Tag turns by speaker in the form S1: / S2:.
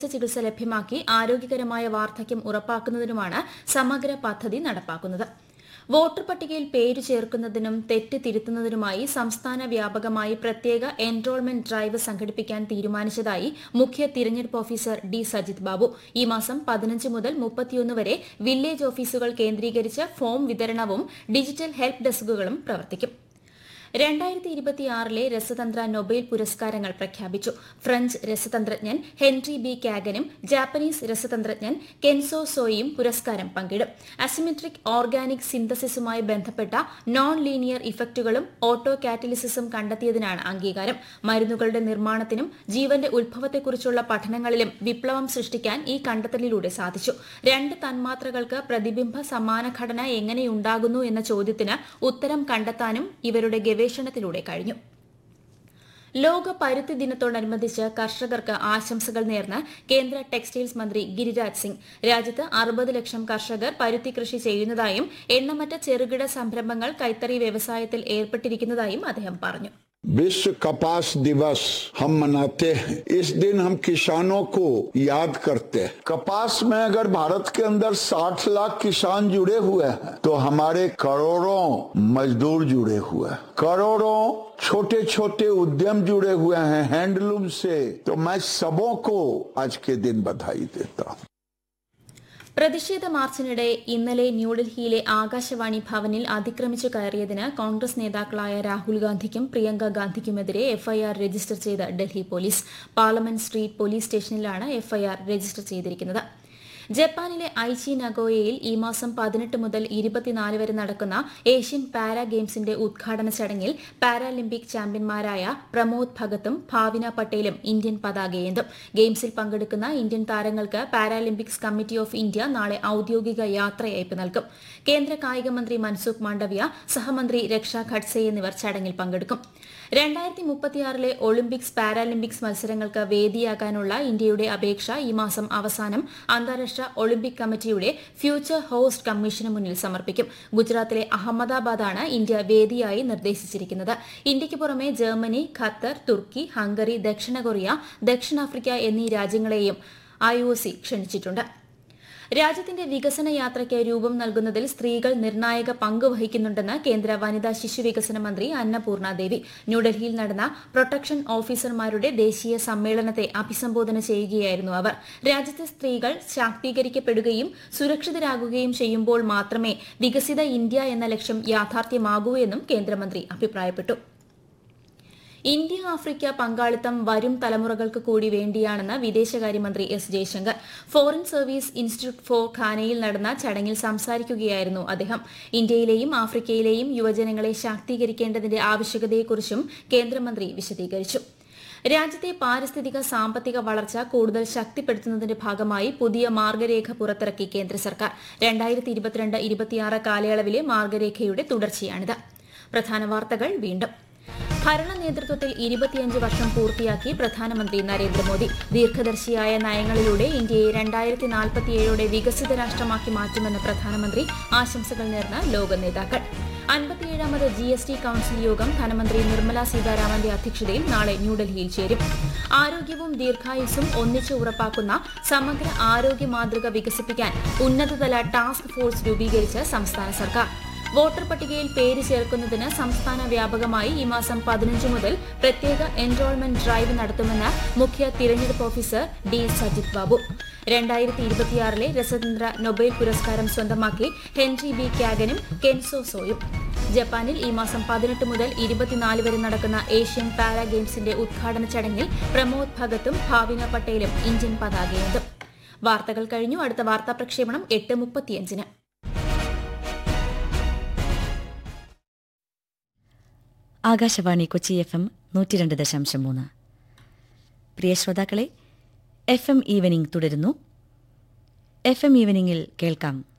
S1: ചികിത്സ ലഭ്യമാക്കി ആരോഗ്യകരമായ വാർദ്ധക്യം ഉറപ്പാക്കുന്നതിനുമാണ് സമഗ്ര പദ്ധതി നടപ്പാക്കുന്നത് വോട്ടർ പട്ടികയിൽ പേര് ചേർക്കുന്നതിനും തെറ്റ് തിരുത്തുന്നതിനുമായി സംസ്ഥാന വ്യാപകമായി പ്രത്യേക എൻറോൾമെന്റ് ഡ്രൈവ് സംഘടിപ്പിക്കാൻ തീരുമാനിച്ചതായി മുഖ്യ തിരഞ്ഞെടുപ്പ് ഓഫീസർ ഡി സജിത് ബാബു ഈ മാസം പതിനഞ്ച് മുതൽ മുപ്പത്തിയൊന്ന് വരെ വില്ലേജ് ഓഫീസുകൾ കേന്ദ്രീകരിച്ച് ഫോം വിതരണവും ഡിജിറ്റൽ ഹെൽപ്പ് ഡെസ്കുകളും പ്രവർത്തിക്കും രണ്ടായിരത്തി ഇരുപത്തിയാറിലെ രസതന്ത്ര നൊബേൽ പുരസ്കാരങ്ങൾ പ്രഖ്യാപിച്ചു ഫ്രഞ്ച് രസതന്ത്രജ്ഞൻ ഹെൻറി ബി കാഗനും ജാപ്പനീസ് രസതന്ത്രജ്ഞൻ കെൻസോ സോയും പുരസ്കാരം പങ്കിടും അസിമെട്രിക് ഓർഗാനിക് സിന്തസിസുമായി ബന്ധപ്പെട്ട നോൺ ലീനിയർ ഇഫക്റ്റുകളും ഓട്ടോ കാറ്റലിസിസും കണ്ടെത്തിയതിനാണ് അംഗീകാരം മരുന്നുകളുടെ നിർമ്മാണത്തിനും ജീവന്റെ ഉത്ഭവത്തെക്കുറിച്ചുള്ള പഠനങ്ങളിലും വിപ്ലവം സൃഷ്ടിക്കാൻ ഈ കണ്ടെത്തലിലൂടെ സാധിച്ചു രണ്ട് തന്മാത്രകൾക്ക് പ്രതിബിംബ സമാന ഘടന എങ്ങനെയുണ്ടാകുന്നു എന്ന ചോദ്യത്തിന് ഉത്തരം കണ്ടെത്താനും ഇവരുടെ ഗവേഷണത്തിലൂടെ കഴിഞ്ഞു ലോക പരുത്തി ദിനത്തോടനുബന്ധിച്ച് കർഷകർക്ക് ആശംസകൾ നേർന്ന് കേന്ദ്ര ടെക്സ്റ്റൈൽസ് മന്ത്രി ഗിരിരാജ് സിംഗ് രാജ്യത്ത് അറുപത് ലക്ഷം കർഷകർ പരുത്തി കൃഷി ചെയ്യുന്നതായും എണ്ണമറ്റ ചെറുകിട സംരംഭങ്ങൾ കൈത്തറി വ്യവസായത്തിൽ ഏർപ്പെട്ടിരിക്കുന്നതായും അദ്ദേഹം പറഞ്ഞു
S2: विश्व कपास दिवस हम मनाते हैं इस दिन हम किसानों को याद करते हैं कपास में अगर भारत के अंदर 60 लाख किसान जुड़े हुए हैं तो हमारे करोड़ों मजदूर जुड़े हुए हैं करोड़ों छोटे छोटे उद्यम जुड़े हुए हैं हैंडलूम से तो मैं सबों को आज के दिन बधाई देता हूँ
S1: പ്രതിഷേധ മാർച്ചിനിടെ ഇന്നലെ ന്യൂഡൽഹിയിലെ ആകാശവാണി ഭവനിൽ അതിക്രമിച്ചു കയറിയതിന് കോൺഗ്രസ് നേതാക്കളായ രാഹുൽ ഗാന്ധിക്കും പ്രിയങ്ക ഗാന്ധിക്കുമെതിരെ എഫ്ഐആർ രജിസ്റ്റർ ചെയ്ത് Delhi police parliament street police സ്റ്റേഷനിലാണ് എഫ്ഐആർ രജിസ്റ്റർ ചെയ്തിരിക്കുന്നത് ജപ്പാനിലെ ഐച്ചി നഗോയയിൽ ഈ മാസം പതിനെട്ട് മുതൽ ഇരുപത്തിനാല് വരെ നടക്കുന്ന ഏഷ്യൻ പാരാ ഗെയിംസിന്റെ ഉദ്ഘാടന ചടങ്ങിൽ പാരാലിമ്പിക് ചാമ്പ്യന്മാരായ പ്രമോദ് ഭഗത്തും ഭാവിന പട്ടേലും ഇന്ത്യൻ പതാകയേന്തും ഗെയിംസിൽ പങ്കെടുക്കുന്ന ഇന്ത്യൻ താരങ്ങൾക്ക് പാരാലിമ്പിക്സ് കമ്മിറ്റി ഓഫ് ഇന്ത്യ നാളെ ഔദ്യോഗിക യാത്രയയപ്പ് നൽകും കേന്ദ്ര കായിക മന്ത്രി മൻസുഖ് മാണ്ഡവ്യ സഹമന്ത്രി രക്ഷ ഖഡ്സെ എന്നിവർ ചടങ്ങിൽ പങ്കെടുക്കും രണ്ടായിരത്തി മുപ്പത്തിയാറിലെ ഒളിമ്പിക്സ് പാരാലിമ്പിക്സ് മത്സരങ്ങൾക്ക് വേദിയാകാനുള്ള ഇന്ത്യയുടെ അപേക്ഷ ഈ മാസം അവസാനം അന്താരാഷ്ട്ര ഒളിമ്പിക് കമ്മിറ്റിയുടെ ഫ്യൂച്ചർ ഹോസ്റ്റ് കമ്മീഷന് മുന്നിൽ സമർപ്പിക്കും ഗുജറാത്തിലെ അഹമ്മദാബാദാണ് ഇന്ത്യ വേദിയായി നിർദ്ദേശിച്ചിരിക്കുന്നത് ഇന്ത്യയ്ക്ക് പുറമെ ജർമ്മനി ഖത്തർ തുർക്കി ഹംഗറി ദക്ഷിണ കൊറിയ ദക്ഷിണാഫ്രിക്ക എന്നീ രാജ്യങ്ങളെയും ഐ ക്ഷണിച്ചിട്ടുണ്ട് രാജ്യത്തിന്റെ വികസന യാത്രയ്ക്ക് രൂപം നൽകുന്നതിൽ സ്ത്രീകൾ നിർണായക പങ്ക് വഹിക്കുന്നുണ്ടെന്ന് കേന്ദ്ര വനിതാ ശിശു വികസന മന്ത്രി അന്നപൂർണ ദേവി ന്യൂഡൽഹിയിൽ നടന്ന പ്രൊട്ടക്ഷൻ ഓഫീസർമാരുടെ ദേശീയ സമ്മേളനത്തെ അഭിസംബോധന ചെയ്യുകയായിരുന്നു അവർ രാജ്യത്തെ സ്ത്രീകൾ ശാക്തീകരിക്കപ്പെടുകയും സുരക്ഷിതരാകുകയും ചെയ്യുമ്പോൾ മാത്രമേ വികസിത ഇന്ത്യ എന്ന ലക്ഷ്യം യാഥാർത്ഥ്യമാകൂ എന്നും കേന്ദ്രമന്ത്രി അഭിപ്രായപ്പെട്ടു ഇന്ത്യ ആഫ്രിക്ക പങ്കാളിത്തം വരും തലമുറകൾക്ക് കൂടി വേണ്ടിയാണെന്ന് വിദേശകാര്യമന്ത്രി S Jaishankar foreign service institute for ഖാനയിൽ നടന്ന ചടങ്ങിൽ സംസാരിക്കുകയായിരുന്നു അദ്ദേഹം ഇന്ത്യയിലെയും ആഫ്രിക്കയിലെയും യുവജനങ്ങളെ ശാക്തീകരിക്കേണ്ടതിന്റെ ആവശ്യകതയെക്കുറിച്ചും കേന്ദ്രമന്ത്രി വിശദീകരിച്ചു രാജ്യത്തെ പാരിസ്ഥിതിക സാമ്പത്തിക വളർച്ച കൂടുതൽ ശക്തിപ്പെടുത്തുന്നതിന്റെ ഭാഗമായി പുതിയ മാർഗരേഖ പുറത്തിറക്കി കേന്ദ്ര സർക്കാർ രണ്ടായിരത്തി ഇരുപത്തിരണ്ട് ഇരുപത്തിയാറ് കാലയളവിലെ മാർഗരേഖയുടെ തുടർച്ചയാണിത് പ്രധാന വാർത്തകൾ വീണ്ടും ഭരണ നേതൃത്വത്തിൽ ഇരുപത്തിയഞ്ച് വർഷം പൂർത്തിയാക്കി പ്രധാനമന്ത്രി നരേന്ദ്രമോദി ദീർഘദർശിയായ നയങ്ങളിലൂടെ ഇന്ത്യയെ രണ്ടായിരത്തി നാൽപ്പത്തിയേഴോടെ വികസിത രാഷ്ട്രമാക്കി മാറ്റുമെന്ന് പ്രധാനമന്ത്രി ആശംസകൾ നേർന്ന ലോക നേതാക്കൾ അൻപത്തിയേഴാമത് ജി എസ് ടി കൌൺസിൽ യോഗം ധനമന്ത്രി നിർമ്മല സീതാരാമന്റെ അധ്യക്ഷതയിൽ നാളെ ന്യൂഡൽഹിയിൽ ചേരും ആരോഗ്യവും ദീർഘായുസ്സും ഒന്നിച്ച് ഉറപ്പാക്കുന്ന സമഗ്ര ആരോഗ്യ മാതൃക വികസിപ്പിക്കാൻ ഉന്നതതല ടാസ്ക് ഫോഴ്സ് രൂപീകരിച്ച് സംസ്ഥാന സർക്കാർ വോട്ടർ പട്ടികയിൽ പേര് ചേർക്കുന്നതിന് സംസ്ഥാന വ്യാപകമായി ഈ മാസം പതിനഞ്ച് മുതൽ പ്രത്യേക എൻറോൾമെന്റ് ഡ്രൈവ് നടത്തുമെന്ന് മുഖ്യ തിരഞ്ഞെടുപ്പ് ഓഫീസർ ഡി സജിത് ബാബു രണ്ടായിരത്തി ഇരുപത്തിയാറിലെ രസതന്ത്ര നൊബേൽ പുരസ്കാരം സ്വന്തമാക്കി ഹെൻറി ബി ക്യാഗനും കെൻസോ സോയും ജപ്പാനിൽ ഈ മാസം പതിനെട്ട് മുതൽ ഇരുപത്തിനാല് വരെ നടക്കുന്ന ഏഷ്യൻ പാരാ ഗെയിംസിന്റെ ഉദ്ഘാടന ചടങ്ങിൽ പ്രമോദ് ഭഗത്തും ഭാവിന പട്ടേലും ഇന്ത്യൻ പതാകയേന്തും വാർത്തകൾ കഴിഞ്ഞു അടുത്ത വാർത്താ പ്രക്ഷേപണം എട്ട് മുപ്പത്തിയഞ്ചിന്
S3: ആകാശവാണി കൊച്ചി എഫ് എം നൂറ്റി രണ്ട് ദശാംശം മൂന്ന് പ്രിയ ശ്രോതാക്കളെ എഫ് എം ഈവനിംഗ് തുടരുന്നു എഫ് എം ഈവനിംഗിൽ കേൾക്കാം